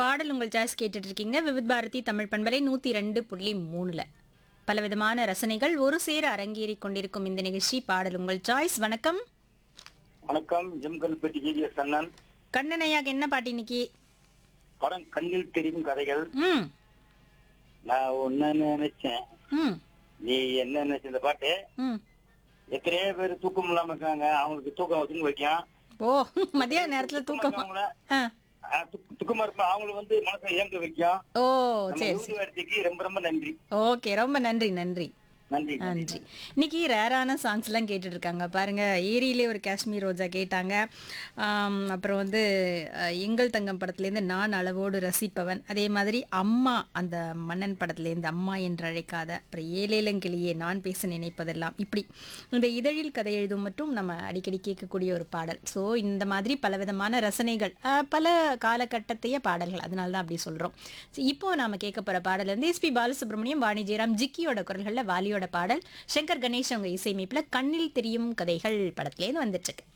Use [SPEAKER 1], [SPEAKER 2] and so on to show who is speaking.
[SPEAKER 1] பாடல் உங்கள் சாய்ஸ் கேட்டுட்டு இருக்கீங்க விவித் பாரதி தமிழ் பண்பலை நூத்தி ரெண்டு புள்ளி மூணுல பலவிதமான ரசனைகள் ஒரு சேர அரங்கேறி கொண்டிருக்கும் இந்த நிகழ்ச்சி பாடல் உங்கள் சாய்ஸ் வணக்கம்
[SPEAKER 2] வணக்கம் ஜிம்கல்பட்டி ஜிடிஎஸ் அண்ணன்
[SPEAKER 1] கண்ணனையாக என்ன பாட்டு இன்னைக்கு
[SPEAKER 2] படம் கண்ணில் தெரியும் கதைகள்
[SPEAKER 1] ம்
[SPEAKER 2] நான் ஒன்னு நினைச்சேன்
[SPEAKER 1] ம்
[SPEAKER 2] நீ என்ன நினைச்ச இந்த பாட்டு
[SPEAKER 1] ம்
[SPEAKER 2] எத்தனையோ பேர் தூக்கம் இல்லாம இருக்காங்க அவங்களுக்கு தூக்கம் தூங்க வைக்கும்
[SPEAKER 1] ஓ மதியான நேரத்துல தூக்கம்
[SPEAKER 2] இருக்கவங்கள,
[SPEAKER 1] ஆ
[SPEAKER 2] ஆ, துக்க- துக்கமா இருப்பா அவங்களுக்கு வந்து மனசை இயங்க வைக்கும்
[SPEAKER 1] ஓ
[SPEAKER 2] நம்ம
[SPEAKER 1] சரி
[SPEAKER 2] ஊர் வார்த்தைக்கு ரொம்ப ரொம்ப நன்றி
[SPEAKER 1] ஓகே ரொம்ப நன்றி நன்றி
[SPEAKER 2] நன்றி
[SPEAKER 1] நன்றி இன்னைக்கு ரேரான சாங்ஸ் எல்லாம் கேட்டுட்டு இருக்காங்க பாருங்க ஏரியிலே ஒரு காஷ்மீர் ரோஜா கேட்டாங்க ஆம், அப்புறம் வந்து அஹ், எங்கள் தங்கம் படத்துலேருந்து நான் அளவோடு ரசிப்பவன் அதே மாதிரி அம்மா அந்த மன்னன் படத்துலேருந்து அம்மா என்று அழைக்காத அப்புறம் ஏலேலங்கிளியே நான் பேச நினைப்பதெல்லாம் இப்படி இந்த இதழில் கதை எழுதும் மட்டும் நம்ம அடிக்கடி கேட்கக்கூடிய ஒரு பாடல் ஸோ இந்த மாதிரி பலவிதமான ரசனைகள் அஹ், பல காலகட்டத்தைய பாடல்கள் அதனால தான் அப்படி சொல்றோம் So, இப்போ நாம கேட்க போற பாடல் வந்து எஸ்பி பாலசுப்ரமணியம் வாணி ஜெயராம் ஜிக்கியோட குரல்கள்ல வாலியோட பாடல் சங்கர் கணேஷ் அவங்க இசையமைப்புல கண்ணில் தெரியும் கதைகள் படத்துலேருந்து வந்துட்டு இருக்கு